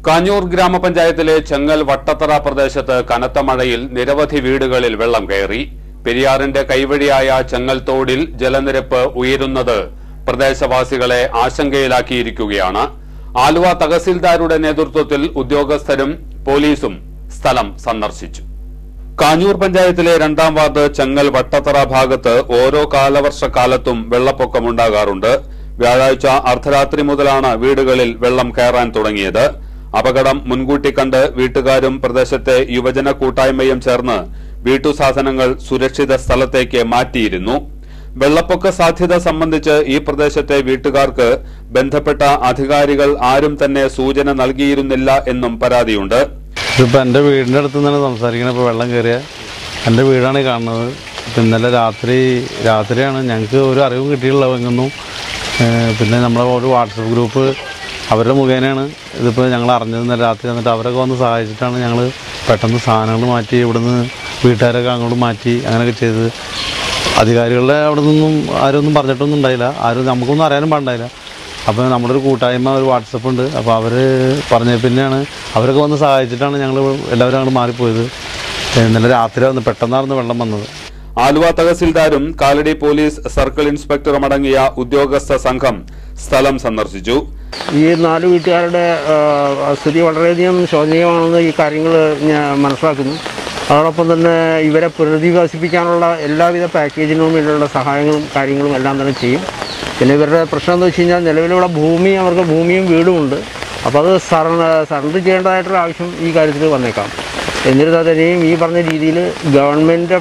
കാഞ്ഞൂർ ഗ്രാമപഞ്ചായത്തിലെ ചെങ്ങൽ വട്ടത്തറ പ്രദേശത്ത് കനത്ത മഴയിൽ നിരവധി വീടുകളിൽ വെള്ളം കയറി പെരിയാറിന്റെ കൈവഴിയായ ചെങ്ങൽ തോടിൽ ജലനിരപ്പ് ഉയരുന്നത് പ്രദേശവാസികളെ ആശങ്കയിലാക്കിയിരിക്കുകയാണ് ആലുവ തഹസിൽദാരുടെ നേതൃത്വത്തിൽ ഉദ്യോഗസ്ഥരും പോലീസും സ്ഥലം സന്ദർശിച്ചു കാഞ്ഞൂർ പഞ്ചായത്തിലെ രണ്ടാം വാർഡ് ചെങ്ങൽ വട്ടത്തറ ഭാഗത്ത് ഓരോ കാലവർഷക്കാലത്തും വെള്ളപ്പൊക്കമുണ്ടാകാറുണ്ട് വ്യാഴാഴ്ച അർദ്ധരാത്രി മുതലാണ് വീടുകളിൽ വെള്ളം കയറാൻ തുടങ്ങിയത് അപകടം മുൻകൂട്ടി കണ്ട് വീട്ടുകാരും പ്രദേശത്തെ യുവജന കൂട്ടായ്മയും ചേർന്ന് വീട്ടുസാധനങ്ങൾ സുരക്ഷിത സ്ഥലത്തേക്ക് മാറ്റിയിരുന്നു വെള്ളപ്പൊക്ക സാധ്യത സംബന്ധിച്ച് ഈ പ്രദേശത്തെ വീട്ടുകാർക്ക് ബന്ധപ്പെട്ട അധികാരികൾ ആരും തന്നെ സൂചന നൽകിയിരുന്നില്ല എന്നും പരാതിയുണ്ട് ഇതിപ്പോൾ എൻ്റെ വീടിൻ്റെ അടുത്ത് നിന്നാണ് സംസാരിക്കുന്നത് ഇപ്പോൾ വെള്ളം കയറിയ എൻ്റെ വീടാണ് ഈ കാണുന്നത് ഇപ്പം ഇന്നലെ രാത്രി രാത്രിയാണ് ഞങ്ങൾക്ക് ഒരു അറിവും കിട്ടിയിട്ടില്ല എങ്ങൊന്നും പിന്നെ നമ്മളെ ഒരു വാട്സപ്പ് ഗ്രൂപ്പ് അവരുടെ മുഖേനയാണ് ഇതിപ്പോൾ ഞങ്ങൾ അറിഞ്ഞത് ഇന്നലെ രാത്രി എന്നിട്ട് അവരൊക്കെ വന്ന് സഹായിച്ചിട്ടാണ് ഞങ്ങൾ പെട്ടെന്ന് സാധനങ്ങൾ മാറ്റി ഇവിടുന്ന് വീട്ടുകാരൊക്കെ അങ്ങോട്ട് മാറ്റി അങ്ങനെയൊക്കെ ചെയ്ത് അധികാരികളുടെ അവിടെ നിന്നും ആരും ഒന്നും പറഞ്ഞിട്ടൊന്നും ഉണ്ടായില്ല ആരും നമുക്കൊന്നും അറിയാനും പാടുണ്ടായില്ല അപ്പോൾ നമ്മുടെ ഒരു കൂട്ടായ്മ ഒരു വാട്സപ്പ് ഉണ്ട് അപ്പോൾ അവർ പറഞ്ഞ പിന്നെയാണ് അവരൊക്കെ വന്ന് സഹായിച്ചിട്ടാണ് ഞങ്ങൾ എല്ലാവരും അങ്ങോട്ട് മാറിപ്പോയത് ഇന്നലെ രാത്രി വന്ന് പെട്ടെന്നായിരുന്നു വെള്ളം വന്നത് ആലുവ തഹസിൽദാരും കാലടി പോലീസ് സർക്കിൾ ഇൻസ്പെക്ടറും അടങ്ങിയ ഉദ്യോഗസ്ഥ സംഘം സ്ഥലം സന്ദർശിച്ചു ഈ നാല് വീട്ടുകാരുടെ ആ, സ്ഥിതി വളരെയധികം ശോചനീയമാണെന്ന് ഈ കാര്യങ്ങൾ ഞാൻ മനസ്സിലാക്കുന്നു അതോടൊപ്പം തന്നെ ഇവരെ പുനരധിവസിപ്പിക്കാനുള്ള എല്ലാവിധ പാക്കേജിനും വേണ്ടിയുള്ള സഹായങ്ങളും കാര്യങ്ങളും എല്ലാം തന്നെ ചെയ്യും പിന്നെ ഇവരുടെ പ്രശ്നം എന്ന് വെച്ച് കഴിഞ്ഞാൽ നിലവിലുള്ള ഭൂമി അവർക്ക് ഭൂമിയും വീടുമുണ്ട് അപ്പോൾ അത് സറണ്ടർ ചെയ്യേണ്ടതായിട്ടുള്ള ആവശ്യം ഈ കാര്യത്തിൽ വന്നേക്കാം എന്നിരുന്നാൽ തന്നെയും ഈ പറഞ്ഞ രീതിയിൽ ഗവൺമെൻറ്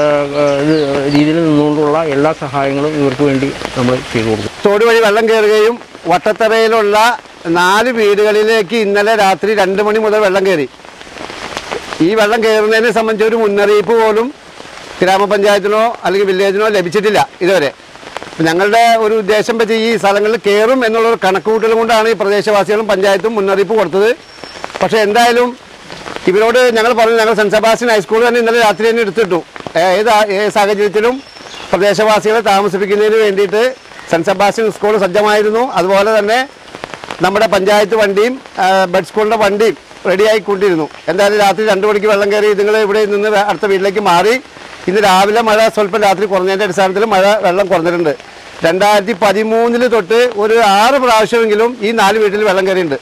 രീതിയിൽ നിന്നുകൊണ്ടുള്ള എല്ലാ സഹായങ്ങളും ഇവർക്ക് വേണ്ടി നമ്മൾ ചെയ്തു കൊടുക്കും തോട് വഴി വെള്ളം കയറുകയും വട്ടത്തറയിലുള്ള നാല് വീടുകളിലേക്ക് ഇന്നലെ രാത്രി രണ്ട് മണി മുതൽ വെള്ളം കയറി ഈ വെള്ളം കയറുന്നതിനെ സംബന്ധിച്ച് ഒരു മുന്നറിയിപ്പ് പോലും ഗ്രാമപഞ്ചായത്തിനോ അല്ലെങ്കിൽ വില്ലേജിനോ ലഭിച്ചിട്ടില്ല ഇതുവരെ അപ്പം ഞങ്ങളുടെ ഒരു ഉദ്ദേശം വെച്ച് ഈ സ്ഥലങ്ങളിൽ കയറും എന്നുള്ള ഒരു കണക്കുകൂട്ടൽ കൊണ്ടാണ് ഈ പ്രദേശവാസികളും പഞ്ചായത്തും മുന്നറിയിപ്പ് കൊടുത്തത് പക്ഷേ എന്തായാലും ഇവരോട് ഞങ്ങൾ പറഞ്ഞു ഞങ്ങൾ സെൻറ്റ് സെബാസ്റ്റ്യൻ ഹൈസ്കൂൾ തന്നെ ഇന്നലെ രാത്രി തന്നെ എടുത്തിട്ടു ഏ- ഏത് ആ- ഏത് സാഹചര്യത്തിലും പ്രദേശവാസികളെ താമസിപ്പിക്കുന്നതിന് വേണ്ടിയിട്ട് സെൻറ്റ് സെബാസ്റ്റ്യൻ സ്കൂൾ സജ്ജമായിരുന്നു അതുപോലെ തന്നെ നമ്മുടെ പഞ്ചായത്ത് വണ്ടിയും ആ, ബെഡ് സ്കൂളിൻ്റെ വണ്ടിയും റെഡിയായിക്കൊണ്ടിരുന്നു എന്തായാലും രാത്രി രണ്ട് മണിക്ക് വെള്ളം കയറി നിങ്ങൾ ഇവിടെ നിന്ന് വേ- അടുത്ത വീട്ടിലേക്ക് മാറി ഇന്ന് രാവിലെ മഴ സ്വല്പം രാത്രി കുറഞ്ഞതിൻ്റെ അടിസ്ഥാനത്തിൽ മഴ വെള്ളം കുറഞ്ഞിട്ടുണ്ട് രണ്ടായിരത്തി പതിമൂന്നിൽ തൊട്ട് ഒരു ആറ് പ്രാവശ്യമെങ്കിലും ഈ നാല് വീട്ടിൽ വെള്ളം കയറിയിട്ടുണ്ട്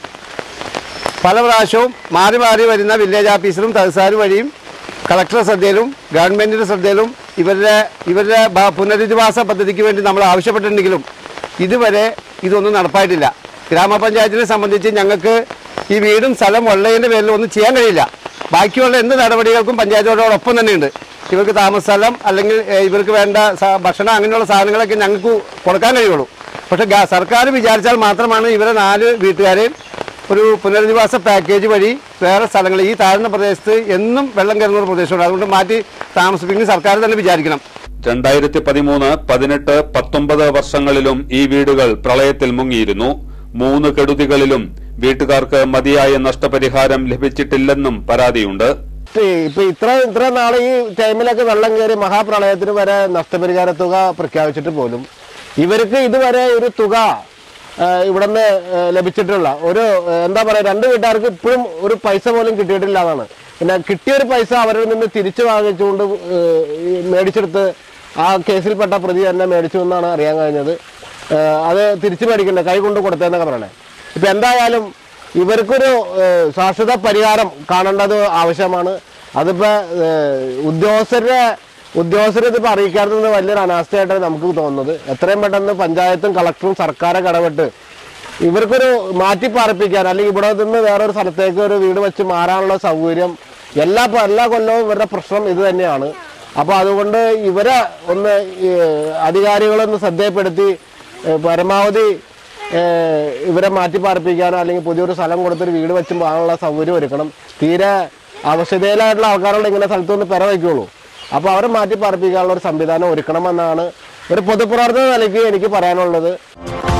പല പ്രാവശ്യവും മാറി മാറി വരുന്ന വില്ലേജ് ഓഫീസറും തഹസാർ വഴിയും കളക്ടറുടെ ശ്രദ്ധയിലും ഗവൺമെൻറ്റിൻ്റെ ശ്രദ്ധയിലും ഇവരുടെ ഇവരുടെ ഭ- പുനരധിവാസ പദ്ധതിക്ക് വേണ്ടി നമ്മൾ ആവശ്യപ്പെട്ടിട്ടുണ്ടെങ്കിലും ഇതുവരെ ഇതൊന്നും നടപ്പായിട്ടില്ല ഗ്രാമപഞ്ചായത്തിനെ സംബന്ധിച്ച് ഞങ്ങൾക്ക് ഈ വീടും സ്ഥലം ഉള്ളതിൻ്റെ പേരിൽ ഒന്നും ചെയ്യാൻ കഴിയില്ല ബാക്കിയുള്ള എന്ത് നടപടികൾക്കും പഞ്ചായത്തോടൊപ്പം തന്നെയുണ്ട് ഇവർക്ക് താമസ സ്ഥലം അല്ലെങ്കിൽ ഏഹ്, ഇവർക്ക് വേണ്ട സ- ഭക്ഷണം അങ്ങനെയുള്ള സാധനങ്ങളൊക്കെ ഞങ്ങൾക്ക് കൊടുക്കാൻ കഴിയുള്ളൂ പക്ഷേ ഗ- സർക്കാർ വിചാരിച്ചാൽ മാത്രമാണ് ഇവരെ നാല് വീട്ടുകാരെയും ഒരു പുനരധിവാസ പാക്കേജ് വഴി വേറെ സ്ഥലങ്ങൾ ഈ താഴ്ന്ന പ്രദേശത്ത് എന്നും വെള്ളം കയറുന്ന ഒരു പ്രദേശമുണ്ട് അതുകൊണ്ട് മാറ്റി താമസിപ്പിക്കുന്ന സർക്കാർ തന്നെ വിചാരിക്കണം രണ്ടായിരത്തി പതിമൂന്ന് പതിനെട്ട് പത്തൊമ്പത് വർഷങ്ങളിലും ഈ വീടുകൾ പ്രളയത്തിൽ മുങ്ങിയിരുന്നു മൂന്ന് കെടുതികളിലും വീട്ടുകാർക്ക് മതിയായ നഷ്ടപരിഹാരം ലഭിച്ചിട്ടില്ലെന്നും പരാതിയുണ്ട് ഇപ്പൊ ഇത്ര ഇത്ര നാളെ ഈ ടൈമിലൊക്കെ വെള്ളം കയറി മഹാപ്രളയത്തിന് വരെ നഷ്ടപരിഹാര തുക പ്രഖ്യാപിച്ചിട്ട് പോലും ഇവർക്ക് ഇതുവരെ ഒരു തുക ആ, ഇവിടുന്ന് ആ, ലഭിച്ചിട്ടുള്ള ഒരു ആ, എന്താ പറയാ രണ്ട് വീട്ടുകാർക്ക് ഇപ്പോഴും ഒരു പൈസ പോലും കിട്ടിയിട്ടില്ല എന്നാണ് പിന്നെ കിട്ടിയൊരു പൈസ അവരിൽ നിന്ന് തിരിച്ചു വാങ്ങിച്ചുകൊണ്ട് ആ, ഈ മേടിച്ചെടുത്ത് ആ കേസിൽപ്പെട്ട പ്രതി തന്നെ മേടിച്ചു എന്നാണ് അറിയാൻ കഴിഞ്ഞത് ആ, അത് തിരിച്ചു മേടിക്കണ്ടേ കൈ കൊണ്ട് കൊടുത്തതെന്നൊക്കെ പറയണേ ഇപ്പൊ എന്തായാലും ഇവർക്കൊരു ഏഹ്, ശാശ്വത പരിഹാരം കാണേണ്ടത് ആവശ്യമാണ് അതിപ്പോ ഏഹ്, ഉദ്യോഗസ്ഥരുടെ ഉദ്യോഗസ്ഥരെ ഇതിപ്പോ അറിയിക്കാത്തത് വലിയൊരു അനാസ്ഥയായിട്ടാണ് നമുക്ക് തോന്നുന്നത് എത്രയും പെട്ടെന്ന് പഞ്ചായത്തും കളക്ടറും സർക്കാരൊക്കെ ഇടപെട്ട് ഇവർക്കൊരു മാറ്റി പാർപ്പിക്കാൻ അല്ലെങ്കിൽ ഇവിടെ നിന്ന് വേറൊരു സ്ഥലത്തേക്ക് ഒരു വീട് വെച്ച് മാറാനുള്ള സൗകര്യം എല്ലാ എല്ലാ കൊല്ലവും ഇവരുടെ പ്രശ്നം ഇത് തന്നെയാണ് അപ്പോൾ അതുകൊണ്ട് ഇവരെ ഒന്ന് ഈ അധികാരികളൊന്ന് ശ്രദ്ധയപ്പെടുത്തി ഏഹ്, പരമാവധി ഏഹ്, ഇവരെ മാറ്റി പാർപ്പിക്കാനോ അല്ലെങ്കിൽ പുതിയൊരു സ്ഥലം കൊടുത്തൊരു വീട് വെച്ച് പോകാനുള്ള സൗകര്യം ഒരുക്കണം തീരെ അവശതയിലായിട്ടുള്ള ആൾക്കാരുള്ള ഇങ്ങനെ സ്ഥലത്തുനിന്ന് പെര വയ്ക്കുള്ളൂ അപ്പോൾ അവരെ മാറ്റി പാർപ്പിക്കാനുള്ള ഒരു സംവിധാനം ഒരുക്കണമെന്നാണ് ഒരു പൊതുപ്രവർത്തന നിലയ്ക്ക് എനിക്ക് പറയാനുള്ളത്